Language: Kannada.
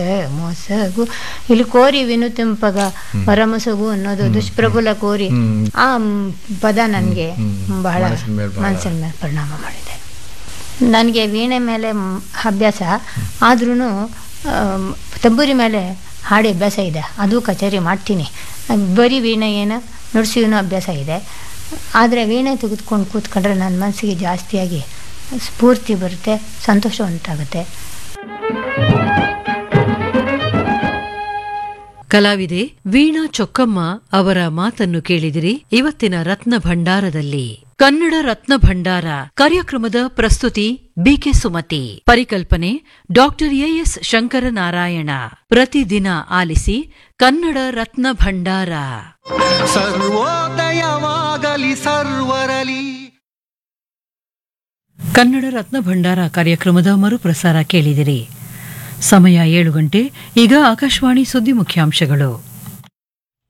ಮೊಸಗು ಇಲ್ಲಿ ಕೋರಿ ವಿನುತಿಂಪಗ ಪರಮೊಸಗು ಅನ್ನೋದು ದುಷ್ಪ್ರಬಲ ಕೋರಿ ಹ್ಮ್. ಆ ಮ್, ಪದ ನನಗೆ ಹ್ಮ್, ಹ್ಮ್. ಬಹಳ ಮನಸ್ಸಿನ ಮೇಲೆ ಬಹಳ- ಮನಸ್ಸಿನ ಮೇಲೆ ಪರಿಣಾಮ ಮಾಡಿದೆ ನನಗೆ ವೀಣೆ ಮೇಲೆ ಮ್, ಅಭ್ಯಾಸ ಆದ್ರೂ ತಂಬೂರಿ ಮೇಲೆ ಹಾಡಿ ಅಭ್ಯಾಸ ಇದೆ ಅದು ಕಚೇರಿ ಮಾಡ್ತೀನಿ ಬರೀ ವೀಣೆ ಏನು ನುಡಿಸಿನೂ ಅಭ್ಯಾಸ ಇದೆ ಆದರೆ ವೀಣೆ ತೆಗೆದುಕೊಂಡು ಕೂತ್ಕೊಂಡ್ರೆ ನನ್ನ ಮನಸ್ಸಿಗೆ ಜಾಸ್ತಿಯಾಗಿ ಸ್ಫೂರ್ತಿ ಬರುತ್ತೆ ಸಂತೋಷ ಉಂಟಾಗುತ್ತೆ ಕಲಾವಿದೆ ವೀಣಾ ಚೊಕ್ಕಮ್ಮ ಅವರ ಮಾತನ್ನು ಕೇಳಿದಿರಿ ಇವತ್ತಿನ ರತ್ನ ಭಂಡಾರದಲ್ಲಿ ಕನ್ನಡ ರತ್ನ ಭಂಡಾರ ಕಾರ್ಯಕ್ರಮದ ಪ್ರಸ್ತುತಿ ಬಿಕೆ ಸುಮತಿ ಪರಿಕಲ್ಪನೆ ಡಾಕ್ಟರ್ ಎಎಸ್ ಶಂಕರನಾರಾಯಣ ಪ್ರತಿದಿನ ಆಲಿಸಿ ಕನ್ನಡ ರತ್ನ ಭಂಡಾರ ಸರ್ವೋದಯವಾಗಲಿ ಸರ್ವರಲಿ ಕನ್ನಡ ರತ್ನ ಭಂಡಾರ ಕಾರ್ಯಕ್ರಮದ ಮರುಪ್ರಸಾರ ಕೇಳಿದಿರಿ ಸಮಯ ಏಳು ಗಂಟೆ ಈಗ ಆಕಾಶವಾಣಿ ಸುದ್ದಿ ಮುಖ್ಯಾಂಶಗಳು